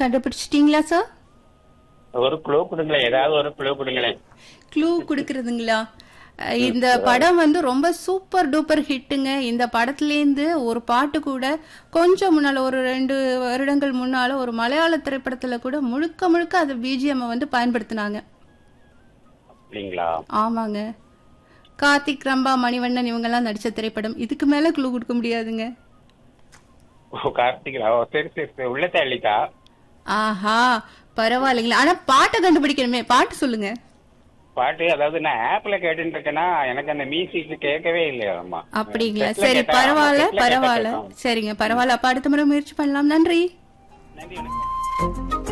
கண்டுபிடிச்சிட்டீங்களா சார் ஒரு க்ளூ கொடுங்களேன் ஏதாவது ஒரு க்ளூ கொடுங்களேன் க்ளூ கொடுக்கறதுங்களா அஹ் இந்த படம் வந்து ரொம்ப சூப்பர் டூப்பர் ஹிட்டுங்க இந்த படத்துலேருந்து ஒரு பாட்டு கூட கொஞ்சம் முன்னால ஒரு ரெண்டு வருடங்கள் முன்னால ஒரு மலையாள திரைப்படத்துல கூட முழுக்க முழுக்க அது பிஜிஎம் வந்து பயன்படுத்தினாங்க அப்படிங்களா ஆமாங்க கார்த்திக் ரம்பா மணிவண்ணன் இவங்கெல்லாம் நடிச்ச திரைப்படம் இதுக்கு மேல க்ளூ கொடுக்க முடியாதுங்க ஓ கார்த்திகா ஓ சரி சரி சரி உள்ளத்தை அள்ளிக்கா ஆஹா பரவாயில்லைங்களா ஆனா பாட்டை கண்டுபிடிக்கணுமே பாட்டு சொல்லுங்க பாட்டு அதாவது நான் ஆப்ல கேட்டுட்டு இருக்கேன்னா எனக்கு அந்த மியூசிக் கேட்கவே இல்லையா அம்மா அப்படிங்களா செட்ல சரி கேட்டா- பரவாயில்ல செட்ல கேட்டா பரவாயில்ல கேட்கும். சரிங்க பரவாயில்ல அப்ப அடுத்த முறை முயற்சி பண்ணலாம் நன்றி நன்றி வணக்கம்.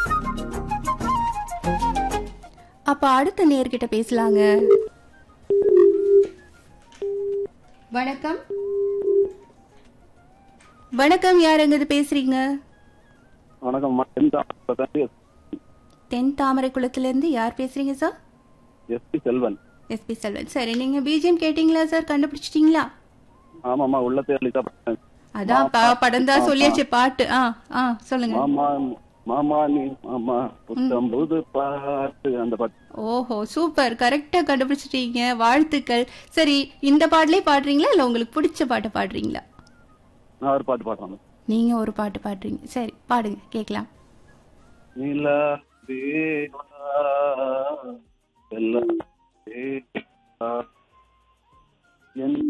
அப்ப அடுத்த நேர்கிட்ட பேசலாங்க வணக்கம் வணக்கம் யார் எங்க பேசுறீங்க வணக்கம் டென்த் தென் தாமரை குளத்துல இருந்து யார் பேசுறீங்க sir SP Selvan SP Selvan சரி நீங்க பிஜிஎம் கேட்டீங்களா சார் கண்டுபிடிச்சிட்டீங்களா ஆமாம்மா உள்ளத்தை அள்ளிக்கா பாட்டு. அதான் ப- படம் தான் சொல்லியாச்சு பாட்டு ஆ ஆ சொல்லுங்க மாமா மாமா நீ மாமா புத்தம் புது பாட்டு அந்த பாட்டு ஓஹோ சூப்பர் கரெக்டா கண்டுபிடிச்சிட்டீங்க வாழ்த்துக்கள் சரி இந்த பாடலே பாடுறீங்களா இல்ல உங்களுக்கு பிடிச்ச பாட்டு பாடுறீங்களா நான் ஒரு பாட்டு பாடுறேன் நீங்க ஒரு பாட்டு பாடுறீங்க சரி பாடுங்க கேக்கலாம் நிலா தேவா செல்ல தேவா, என்